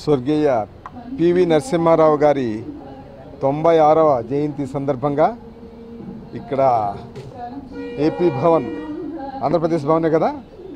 స్వర్గీయ పివి నరసింహారావు గారి తొంభై ఆరవ జయంతి సందర్భంగా ఇక్కడ ఏపీ భవన్ ఆంధ్రప్రదేశ్ భవనే కదా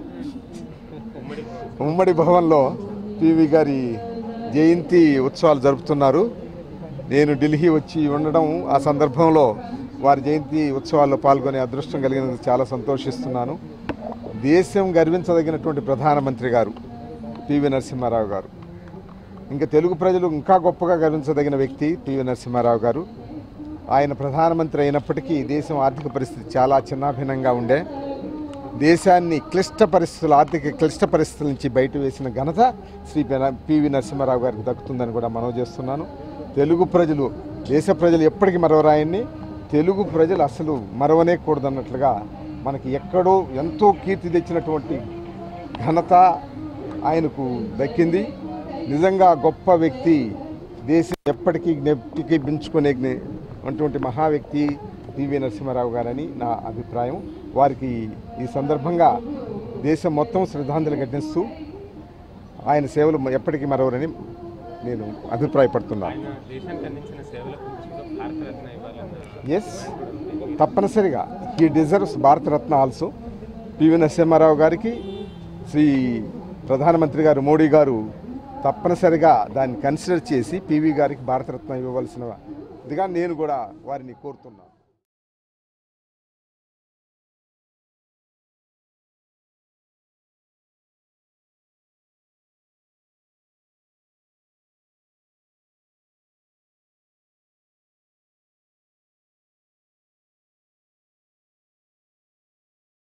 ఉమ్మడి భవన్లో పివి గారి జయంతి ఉత్సవాలు జరుపుతున్నారు నేను ఢిల్లీ వచ్చి ఉండడం ఆ సందర్భంలో వారి జయంతి ఉత్సవాల్లో పాల్గొనే అదృష్టం కలిగినందుకు చాలా సంతోషిస్తున్నాను దేశం గర్వించదగినటువంటి ప్రధానమంత్రి గారు పివి నరసింహారావు గారు ఇంకా తెలుగు ప్రజలు ఇంకా గొప్పగా గర్వించదగిన వ్యక్తి పివి నరసింహారావు గారు ఆయన ప్రధానమంత్రి అయినప్పటికీ దేశం ఆర్థిక పరిస్థితి చాలా చిన్నాభిన్నంగా ఉండే దేశాన్ని క్లిష్ట పరిస్థితులు ఆర్థిక క్లిష్ట పరిస్థితుల నుంచి బయట వేసిన ఘనత శ్రీ పెన- పివి నరసింహారావు గారికి దక్కుతుందని కూడా మనవి చేస్తున్నాను తెలుగు ప్రజలు దేశ ప్రజలు ఎప్పటికీ మరవరాయన్ని తెలుగు ప్రజలు అసలు మరవనే కూడదన్నట్లుగా మనకి ఎక్కడో ఎంతో కీర్తి తెచ్చినటువంటి ఘనత ఆయనకు దక్కింది నిజంగా గొప్ప వ్యక్తి దేశం ఎప్పటికీ జ్ఞప్తికి పెంచుకునే అటువంటి మహా వ్యక్తి పివి నరసింహారావు గారని నా అభిప్రాయం వారికి ఈ సందర్భంగా దేశం మొత్తం శ్రద్ధాంజలి ఘటిస్తూ ఆయన సేవలు ఎప్పటికీ మరవరని నేను అభిప్రాయపడుతున్నాను ఆయన దేశానికి అందించిన సేవలకు గుర్తుగా భారతరత్న ఇవ్వాలన్నారు ఎస్ తప్పనిసరిగా ఈ deserves Bharat Ratna also PV Narasimharao garu Sri ప్రధానమంత్రి గారు మోడీ గారు తప్పనిసరిగా దాన్ని కన్సిడర్ చేసి పివి గారికి భారతరత్న ఇవ్వవలసిన ఇదిగా నేను కూడా వారిని కోరుతున్నాను